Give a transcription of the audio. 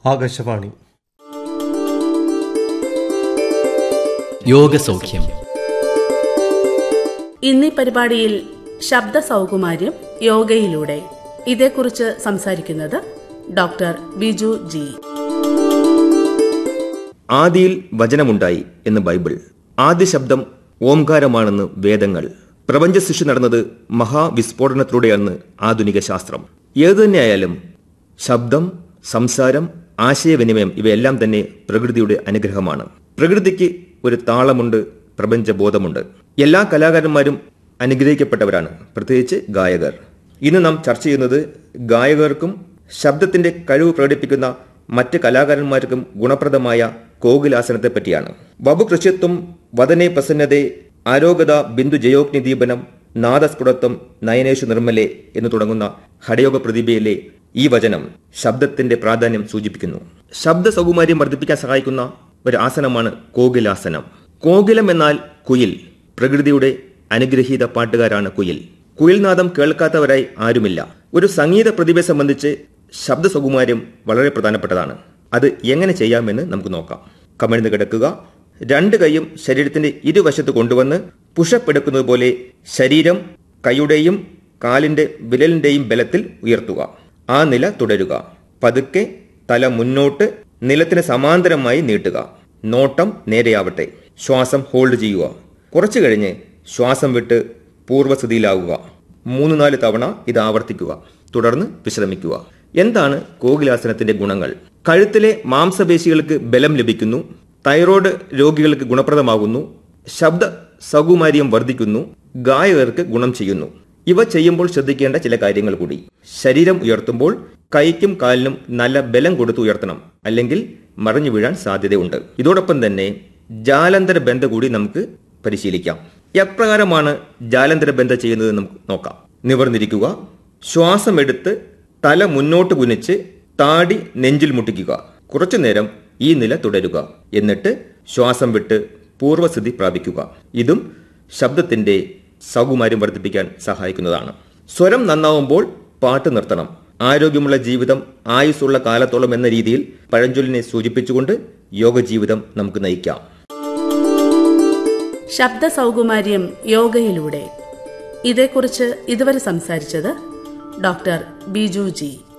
ആകാശവാണി യോഗസൗഖ്യം ഇന്നീ പരിപാടിയിൽ ശബ്ദ സൗകുമാര്യം യോഗയിലൂടെ ഇതേക്കുറിച്ച് സംസാരിക്കുന്നത് ഡോക്ടർ ബിജു ജി ആദിയിൽ വചനമുണ്ടായി എന്ന് ബൈബിൾ ആദ്യ ശബ്ദം ഓംകാരമാണെന്ന് വേദങ്ങൾ പ്രപഞ്ച സൃഷ്ടി നടന്നത് മഹാവിസ്ഫോടനത്തിലൂടെയാണ് ആധുനിക ശാസ്ത്രം ഏതുതന്നെയായാലും ശബ്ദം സംസാരം ആശയവിനിമയം ഇവയെല്ലാം തന്നെ പ്രകൃതിയുടെ അനുഗ്രഹമാണ് പ്രകൃതിക്ക് ഒരു താളമുണ്ട് പ്രപഞ്ചബോധമുണ്ട് എല്ലാ കലാകാരന്മാരും അനുഗ്രഹിക്കപ്പെട്ടവരാണ് പ്രത്യേകിച്ച് ഗായകർ ഇന്ന് നാം ചർച്ച ചെയ്യുന്നത് ഗായകർക്കും ശബ്ദത്തിന്റെ കഴിവ് പ്രകടിപ്പിക്കുന്ന മറ്റ് കലാകാരന്മാർക്കും ഗുണപ്രദമായ കോകിലാസനത്തെ പറ്റിയാണ് ബബു കൃഷ്യത്വം വദനെ പ്രസന്നതേ ആരോഗത ബിന്ദു ജയോഗ്നി ദീപനം നാദസ്ഫുടത്വം നയനേഷു നിർമ്മലെ എന്ന് തുടങ്ങുന്ന ഹടയോഗ പ്രതിഭയിലെ ഈ വചനം ശബ്ദത്തിന്റെ പ്രാധാന്യം സൂചിപ്പിക്കുന്നു ശബ്ദ സൗകുമാര്യം വർദ്ധിപ്പിക്കാൻ സഹായിക്കുന്ന ഒരു ആസനമാണ് കോകിലാസനം കോകിലം എന്നാൽ കുയിൽ പ്രകൃതിയുടെ അനുഗ്രഹീത പാട്ടുകാരാണ് കുയിൽ കുയിൽനാദം കേൾക്കാത്തവരായി ആരുമില്ല ഒരു സംഗീത പ്രതിഭയെ സംബന്ധിച്ച് ശബ്ദ സൗകുമാര്യം വളരെ പ്രധാനപ്പെട്ടതാണ് അത് എങ്ങനെ ചെയ്യാമെന്ന് നമുക്ക് നോക്കാം കമിഴ്ന്ന് കിടക്കുക രണ്ട് കൈയും ശരീരത്തിന്റെ ഇരുവശത്ത് കൊണ്ടുവന്ന് പുഷപ്പ് എടുക്കുന്നത് പോലെ ശരീരം കൈയുടെയും കാലിന്റെ വിരലിന്റെയും ബലത്തിൽ ഉയർത്തുക ആ നില തുടരുക പതുക്കെ തല മുന്നോട്ട് നിലത്തിന് സമാന്തരമായി നീട്ടുക നോട്ടം നേരെയാവട്ടെ ശ്വാസം ഹോൾഡ് ചെയ്യുക കുറച്ചു കഴിഞ്ഞ് ശ്വാസം വിട്ട് പൂർവ്വസ്ഥിതിയിലാവുക മൂന്ന് നാല് തവണ ഇത് ആവർത്തിക്കുക തുടർന്ന് വിശ്രമിക്കുക എന്താണ് കോകിലാസനത്തിന്റെ ഗുണങ്ങൾ കഴുത്തിലെ മാംസപേശികൾക്ക് ബലം ലഭിക്കുന്നു തൈറോയ്ഡ് രോഗികൾക്ക് ഗുണപ്രദമാകുന്നു ശബ്ദ സൗകുമാര്യം വർദ്ധിക്കുന്നു ഗായകർക്ക് ഗുണം ചെയ്യുന്നു ഇവ ചെയ്യുമ്പോൾ ശ്രദ്ധിക്കേണ്ട ചില കാര്യങ്ങൾ കൂടി ശരീരം ഉയർത്തുമ്പോൾ കൈക്കും കാലിനും നല്ല ബലം കൊടുത്ത് ഉയർത്തണം അല്ലെങ്കിൽ മറിഞ്ഞു വീഴാൻ സാധ്യതയുണ്ട് ഇതോടൊപ്പം തന്നെ ജാലന്തര ബന്ധ കൂടി നമുക്ക് പരിശീലിക്കാം എപ്രകാരമാണ് ജാലന്തര ബന്ധ ചെയ്യുന്നത് നമുക്ക് നോക്കാം നിവർന്നിരിക്കുക ശ്വാസം എടുത്ത് തല മുന്നോട്ട് കുനിച്ച് താടി നെഞ്ചിൽ മുട്ടിക്കുക കുറച്ചു നേരം ഈ നില തുടരുക എന്നിട്ട് ശ്വാസം വിട്ട് പൂർവ്വസ്ഥിതി പ്രാപിക്കുക ഇതും ശബ്ദത്തിന്റെ സൗകുമാര്യം വർദ്ധിപ്പിക്കാൻ സഹായിക്കുന്നതാണ് സ്വരം നന്നാവുമ്പോൾ പാട്ട് നിർത്തണം ആരോഗ്യമുള്ള ജീവിതം ആയുസ്സുള്ള കാലത്തോളം എന്ന രീതിയിൽ പഴഞ്ചൊല്ലിനെ സൂചിപ്പിച്ചുകൊണ്ട് യോഗ ജീവിതം നമുക്ക് നയിക്കാം ശബ്ദ സൗകുമാര്യം യോഗയിലൂടെ ഇതേക്കുറിച്ച് ഇതുവരെ സംസാരിച്ചത് ഡോക്ടർ ബിജു ജി